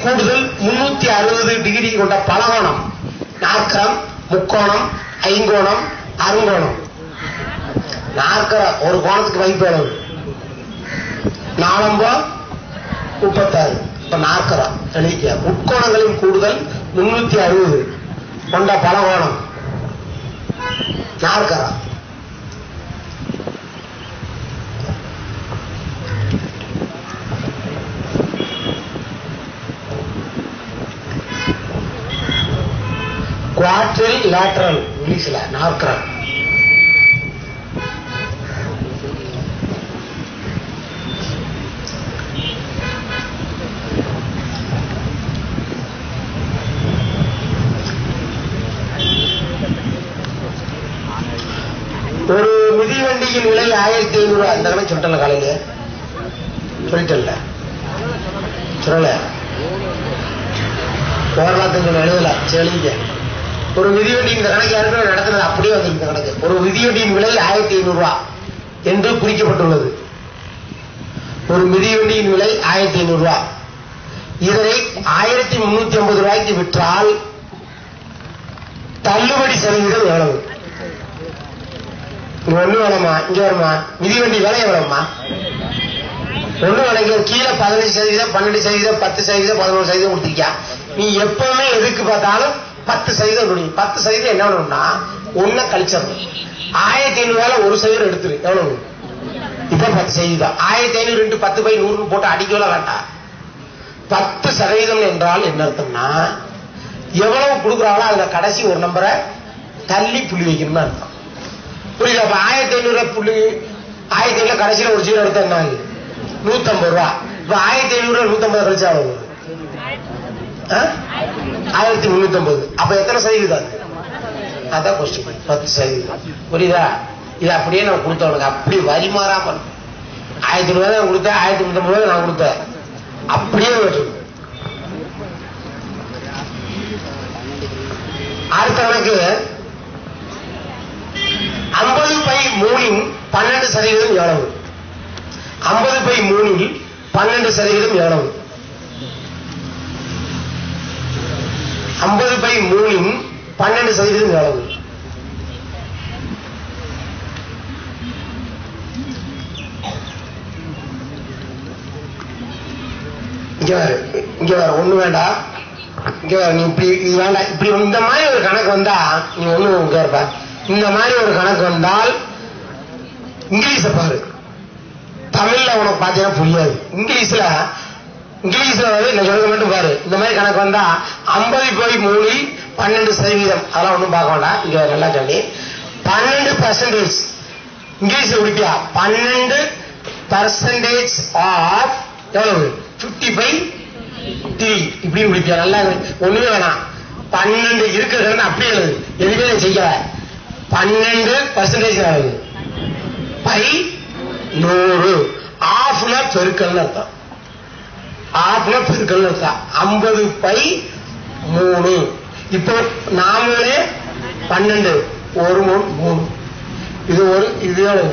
கூடுதல் முன்னூத்தி அறுபது டிகிரி கொண்ட பலகோணம் நாற்கரம் முக்கோணம் ஐங்கோணம் அருங்கோணம் நாற்கர ஒரு கோணத்துக்கு வைப்பு அளவு நாலம்போ முப்பத்தாறு இப்ப நாற்கரம் எழுதிக்க முக்கோணங்களின் கூடுதல் முன்னூத்தி அறுபது கொண்ட பலகோணம் நாற்கரம் குவாட்ரில் லேட்டரல் இங்கிலீஷ்ல நாற்கரம் ஒரு மிதிவண்டியின் விலை ஆயிரத்தி ஐநூறு அந்த கணக்கு சொல்லிட்டல காலையில சொல்லிட்டல சொல்லல ஓரலாத்துக்கு எழுதல செழிங்க ஒரு மிதிவண்டி இந்த கணக்கு யாருக்கும் நடத்துனது அப்படியே வந்து இந்த கணக்கு ஒரு மிதிவண்டியின் விலை ஆயிரத்தி ஐநூறு ரூபாய் என்று குறிக்கப்பட்டுள்ளது ஒரு மிதிவண்டியின் விலை ஆயிரத்தி ஐநூறு ரூபாய் இதனை ஆயிரத்தி முன்னூத்தி ஐம்பது ரூபாய்க்கு விற்றால் தள்ளுபடி சதவீதம் எவ்வளவு இங்க ஒண்ணு வேணாமா இங்க வருமா மிதிவண்டி விலை எவ்வளவுமா ஒண்ணு வேலைங்க கீழே பதினஞ்சு சதவீதம் பன்னெண்டு சதவீதம் பத்து சதவீதம் பதினோரு சதவீதம் கொடுத்திருக்கியா நீ எப்பவுமே எதுக்கு பார்த்தாலும் பத்து சதவீதம் கொடுங்க பத்து சதவீதம் என்ன பண்ணணும்னா ஒன்ன கழிச்சிடணும் ஆயிரத்தி ஐநூறு வேலை ஒரு சதவீதம் எடுத்துரு எவ்வளவு இப்ப பத்து சதவீதம் ஆயிரத்தி ஐநூறு ரெண்டு பத்து பை நூறு போட்டு அடிக்கல வேண்டாம் பத்து சதவீதம் என்றால் என்ன அர்த்தம்னா எவ்வளவு கொடுக்குறாங்களோ அதுல கடைசி ஒரு நம்பரை தள்ளி புள்ளி வைக்கணும்னு அர்த்தம் புரியுதா அப்ப ஆயிரத்தி ஐநூறு புள்ளி ஆயிரத்தி ஐநூறு கடைசியில ஒரு ஜீரோ எடுத்தா என்ன ஆகுது? நூத்தம்பது ரூபா இப்ப ஆயிரத்தி ஐநூறு நூத்தம்பது கழிச்சா எவ்வளவு வரும்? ஆ? ஆயிரத்தி முன்னூத்தி ஐம்பது அப்ப எத்தனை சதவீதம் அது அதான் கொஸ்டின் பத்து சதவீதம் புரியுதா இது அப்படியே நான் கொடுத்தேன் உனக்கு அப்படி வரி மாறாம ஆயிரத்தி ரூபாய் தான் கொடுத்தேன் ஆயிரத்தி முன்னூத்தி ரூபாய் நான் கொடுத்தேன் அப்படியே விட்டுரு. அடுத்த கணக்கு ஐம்பது பை மூணின் பன்னெண்டு சதவீதம் எவ்வளவு ஐம்பது பை மூணில் பன்னெண்டு சதவீதம் எவ்வளவு ஐம்பது பை மூணின் பன்னெண்டு சதவீதம் எவ்வளவு இங்க வேற இங்க வேற ஒண்ணு வேண்டாம் இங்க வேற நீ இப்படி இது வேண்டாம் இப்படி இந்த மாதிரி ஒரு கணக்கு வந்தா நீ ஒண்ணு இங்க இருப்ப இந்த மாதிரி ஒரு கணக்கு வந்தால் இங்கிலீஷ பாரு தமிழ்ல உனக்கு பாத்தீங்கன்னா புரியாது இங்கிலீஷ்ல இங்கிலீஷ்ல வந்து நான் சொல்றது மட்டும் பாரு இந்த மாதிரி கணக்கு வந்தா ஐம்பது போய் மூணில் பன்னெண்டு சதவீதம் அதெல்லாம் ஒண்ணும் பார்க்க வேண்டாம் இங்க நல்லா சொல்லி பன்னெண்டு பர்சன்டேஜ் இங்கிலீஷ்ல குடிப்பியா பன்னெண்டு பர்சன்டேஜ் ஆஃப் எவ்வளவு பிப்டி ஃபைவ் த்ரீ இப்படி குடிப்பியா நல்லா இருக்கு. ஒண்ணுமே வேணாம் பன்னெண்டு இருக்கிறது அப்படியே எழுது எதுவுமே நான் செய்யல பன்னெண்டு பர்சன்டேஜ் ஆகுது பை நூறு ஆஃப்ல பெருக்கல்னு அர்த்தம் ஆஃப்ல பெருக்கல்னு அர்த்தம் ஐம்பது பை மூணு இப்போ நாமளே பன்னெண்டு ஒரு மூணு மூணு இது ஒரு இது எவ்வளவு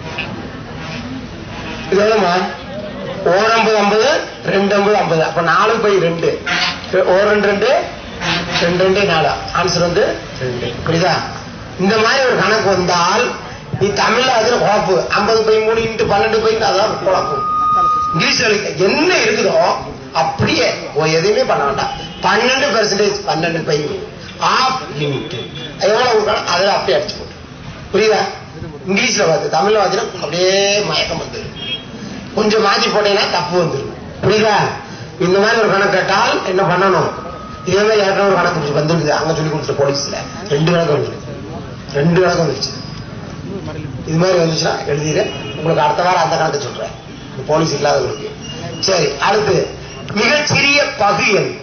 இது எவ்வளவுமா ஓர் ஐம்பது ஐம்பது ரெண்டு ஐம்பது ஐம்பது அப்ப நாலு பை ரெண்டு ஓர் ரெண்டு ரெண்டு ரெண்டு ரெண்டு நாலு ஆன்சர் வந்து ரெண்டு புரியுதா இந்த மாதிரி ஒரு கணக்கு வந்தால் நீ தமிழ்ல அதுல குழப்பு ஐம்பது பை மூணு இன்ட்டு பன்னெண்டு பை அதான் குழப்பு இங்கிலீஷ்ல எழுதி- என்ன இருக்குதோ அப்படியே ஓ எதுவுமே பண்ண வேண்டாம் பன்னெண்டு பெர்சன்டேஜ் பன்னெண்டு பை ஆஃப் லிமிட் எவ்வளவு கணக்கு அதில் அப்படியே அடிச்சு போட்டு புரியுதா இங்கிலீஷ்ல பார்த்து தமிழ்ல பார்த்தீங்கன்னா அப்படியே மயக்கம் வந்து கொஞ்சம் மாத்தி போட்டீங்கன்னா தப்பு வந்துடும் புரியுதா இந்த மாதிரி ஒரு கணக்கு கேட்டால் என்ன பண்ணணும் இதே மாதிரி ஏற்கனவே ஒரு கணக்கு வந்துருக்குது அங்க சொல்லி கொடுத்துட்டு போலீஸ்ல ரெண்டு கணக்கு வந்துருக்கு ரெண்டு கணக்கு வந்துருச்சு இது மாதிரி வந்துச்சுன்னா எழுதிடு உங்களுக்கு அடுத்த வாரம் அந்த கணக்கு சொல்றேன் இந்த போலீஸ் இல்லாதவங்களுக்கு சரி அடுத்து மிகச்சிறிய பகு எண்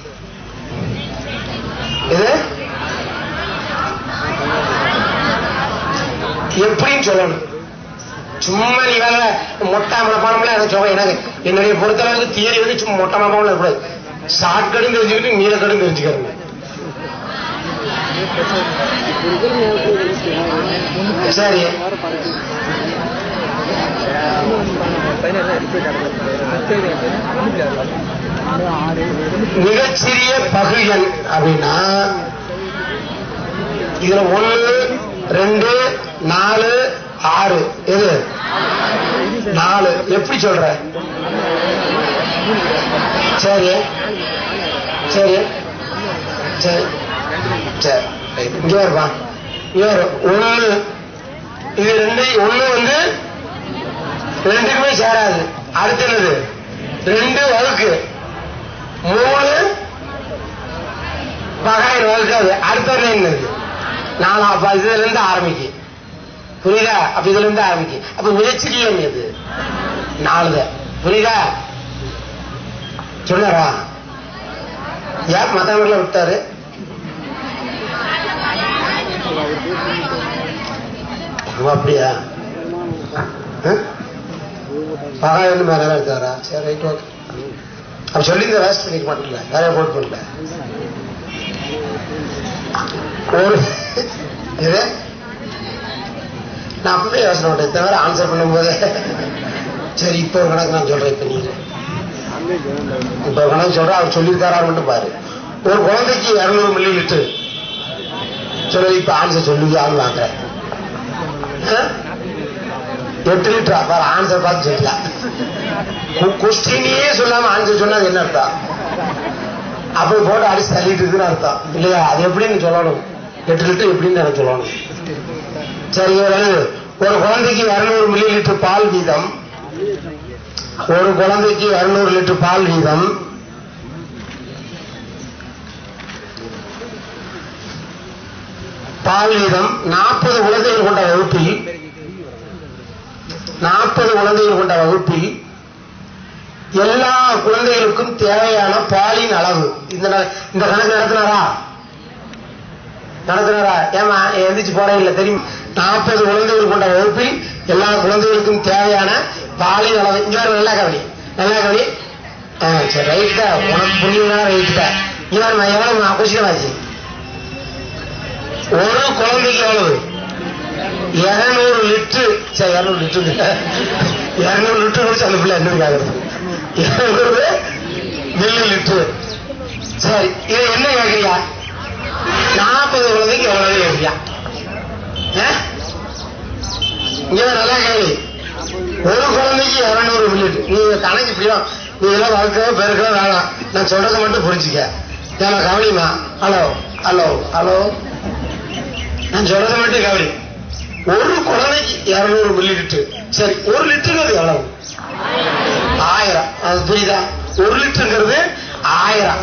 இது எப்படின்னு சொல்லணும் சும்மா நீ வேற மொட்டை மனப்பானம்ல எனக்கு சொல்ல எனக்கு என்னுடைய பொறுத்தளவுக்கு தியரி வந்து சும்மா மொட்டை மனப்பானம் இருக்கக்கூடாது ஷார்ட் கடும் தெரிஞ்சுக்கிட்டு நீல கடும் தெரிஞ்சுக்கிறது சரி பதினேழு ரிப்பீட் ஆகுது மிகச்சிறிய பகு எண் அப்படின்னா இதுல ஒண்ணு ரெண்டு நாலு ஆறு எது நாலு எப்படி சொல்ற சரி சரி சரி சரி ரைட். இங்க வருவா இங்க வரும் ஒண்ணு இது ரெண்டு ஒண்ணு வந்து ரெண்டுக்குமே சேராது அடுத்து என்னது ரெண்டு வகுக்கு மூணு பகாயிரம் வகுக்காது அடுத்த என்னது நாலாம் அப்ப இதுல இருந்து ஆரம்பிக்கு புரியுதா அப்ப இதுல இருந்து ஆரம்பிக்கு அப்ப மிகச்சிறிய எண் எது நாலுதான் புரியுதா சொன்னாரா ஏன் மத்தவங்களை விட்டாரு ஓ, அப்படியா பகாயிரம் மேல எடுத்தாரா சரி ரைட் ஓகே அப்ப சொல்லி இந்த வேஸ்ட் பண்ணிக்க மாட்டேங்கல வேற போட் பண்ணல ஒரு இது நான் அப்பவே யோசனை பண்ணேன் தவிர ஆன்சர் பண்ணும்போது சரி இப்போ ஒரு கணக்கு நான் சொல்றேன் இப்ப நீங்க இப்ப ஒரு கணக்கு சொல்றேன் அவர் சொல்லியிருக்காரான்னு மட்டும் பாரு ஒரு குழந்தைக்கு இருநூறு மில்லி லிட்டர் சொல்லி இப்ப ஆன்சர் சொல்லி ஆள் வாங்குறேன் ஆ? எட்டு லிட்டரா பாரு ஆன்சர் பார்த்து சொல்லலாம் கொஸ்டினே சொல்லாம ஆன்சர் சொன்னா அது என்ன அர்த்தம் அப்படி போட்டு அடிச்சு தள்ளிட்டு இருக்குன்னு அர்த்தம் இல்லையா அது எப்படின்னு சொல்லணும் எட்டு லிட்டர் எப்படின்னு எனக்கு சொல்லணும் சரி ஒரு ஒரு குழந்தைக்கு இருநூறு மில்லி லிட்டர் பால் வீதம் ஒரு குழந்தைக்கு இருநூறு லிட்டர் பால் வீதம் பால் வீதம் நாற்பது குழந்தைகள் கொண்ட வகுப்பில் நாற்பது குழந்தைகள் கொண்ட வகுப்பில் எல்லா குழந்தைகளுக்கும் தேவையான பாலின் அளவு இந்த ந- இந்த கணக்கு நடத்தினாரா நடத்தினாரா ஏமா எந்திரிச்சு போறே இல்ல தெரியும் நாற்பது குழந்தைகள் கொண்ட வகுப்பில் எல்லா குழந்தைகளுக்கும் தேவையான பாலின் அளவு இங்க வர நல்லா கவனி நல்லா கவனி ஆ, சரி ரைட் தான் உனக்கு புண்ணியமான ரைட் தான் இங்க வர எவ்வளவு கொஸ்டின் ஆச்சு ஒரு குழந்தைக்கு எவ்வளவு இருநூறு லிட்டரு சரி இருநூறு லிட்டரு இருநூறு லிட்டர் குடிச்சு அந்த பிள்ளை என்ன ஆகுது இருநூறு மில்லி லிட்டரு சரி இது என்ன கேட்கறியா நாற்பது குழந்தைக்கு எவ்வளவு கேட்கறியா ஆ? இங்க வா, நல்லா கேள்வி ஒரு குழந்தைக்கு இருநூறு மில்லி நீ கணக்கு இப்படிதான் நீ எல்லாம் வளர்க்கவே பெருக்கவே வேணாம் நான் சொல்றதை மட்டும் புரிஞ்சுக்க ஏமா கவனிமா ஹலோ ஹலோ ஹலோ நான் சொல்றதை மட்டும் கவனி ஒரு குழந்தைக்கு இருநூறு மில்லி லிட்டர் சரி ஒரு லிட்டருங்கிறது எவ்வளவு ஆயிரம் அது புரியுதா ஒரு லிட்டருங்கிறது ஆயிரம்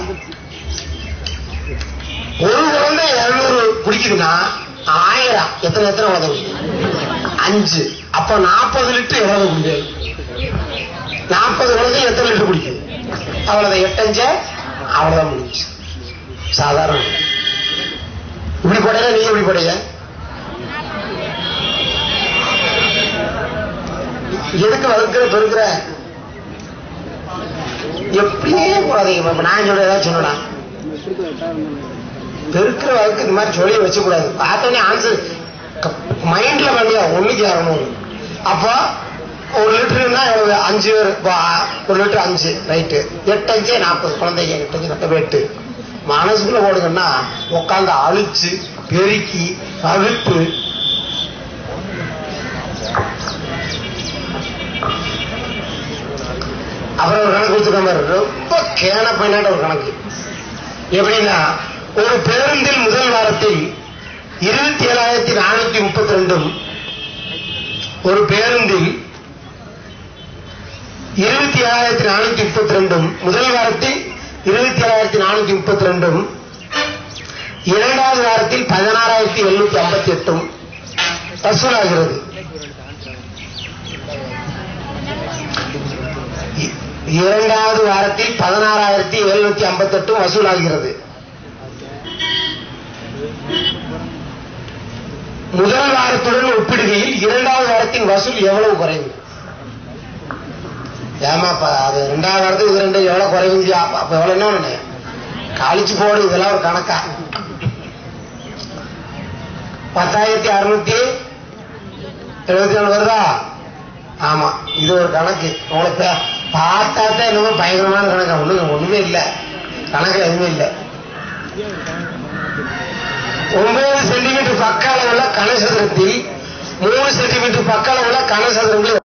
ஒரு குழந்தை இருநூறு குடிக்குதுன்னா ஆயிரம் எத்தனை எத்தனை குழந்தை குடிக்குது அஞ்சு அப்ப நாற்பது லிட்டர் எவ்வளவு குடிக்குது நாற்பது குழந்தை எத்தனை லிட்டர் குடிக்குது அவ்வளவுதான் எட்டஞ்ச அவ்வளவுதான் முடிஞ்சு சாதாரண இப்படி போட்டீங்க நீங்க எப்படி போட்டீங்க எதுக்கு வகுக்கிற பெருக்கிற எப்படியே போடாதீங்க இப்ப நான் சொல்ற ஏதாவது சொன்னா பெருக்கிற வகுக்கு இந்த மாதிரி சொல்லி வச்சக்கூடாது பார்த்தோன்னே ஆன்சர் மைண்ட்ல பண்ணியா ஒண்ணுக்கு இரநூறு அப்போ ஒரு லிட்டருன்னா எவ்வளவு அஞ்சு பேர் இப்போ, ஒரு லிட்டர் அஞ்சு ரைட்டு எட்டு அஞ்சே நாற்பது குழந்தைங்க எட்டு அஞ்சு நாற்பது எட்டு மனசுக்குள்ள போடுங்கன்னா உட்காந்து அழிச்சு பெருக்கி வகுப்பு அப்புறம் ஒரு கணக்கு கொடுத்துருக்க மாதிரி இருக்கு. ரொம்ப கேன பையனாட்ட ஒரு கணக்கு எப்படின்னா ஒரு பேருந்தில் முதல் வாரத்தில் இருபத்தி ஏழாயிரத்தி நானூத்தி முப்பத்தி ரெண்டும் ஒரு பேருந்தில் இருபத்தி ஏழாயிரத்தி நானூத்தி முப்பத்தி ரெண்டும் முதல் வாரத்தில் இருபத்தி ஏழாயிரத்தி நானூத்தி முப்பத்தி ரெண்டும் இரண்டாவது வாரத்தில் பதினாறாயிரத்தி எழுநூத்தி ஐம்பத்தி எட்டும் வசூலாகிறது இ- இரண்டாவது வாரத்தில் பதினாறாயிரத்தி எழுநூத்தி ஐம்பத்தி எட்டும் வசூலாகிறது முதல் வாரத்துடன் ஒப்பிடுகையில் இரண்டாவது வாரத்தின் வசூல் எவ்வளவு குறைவு ஏமாப்பா அது ரெண்டாவது வாரத்துக்கு இது ரெண்டு எவ்வளவு குறைவு அப்ப எவ்வளவு என்ன பண்ணு கழிச்சு போடு இதெல்லாம் ஒரு கணக்கா பத்தாயிரத்தி அறுநூத்தி எழுபத்தி நாலு வருதா ஆமா இது ஒரு கணக்கு உங்களுக்கு பார்த்தா தான் என்னமோ பயங்கரமான கணக்கு ஒண்ணு ஒண்ணுமே இல்ல கணக்குல எதுவுமே இல்ல ஒன்பது சென்டிமீட்டர் பக்க அளவுள்ள கனசதுரத்தில் மூணு சென்டிமீட்டர் பக்க அளவுள்ள கனசதுரங்கள்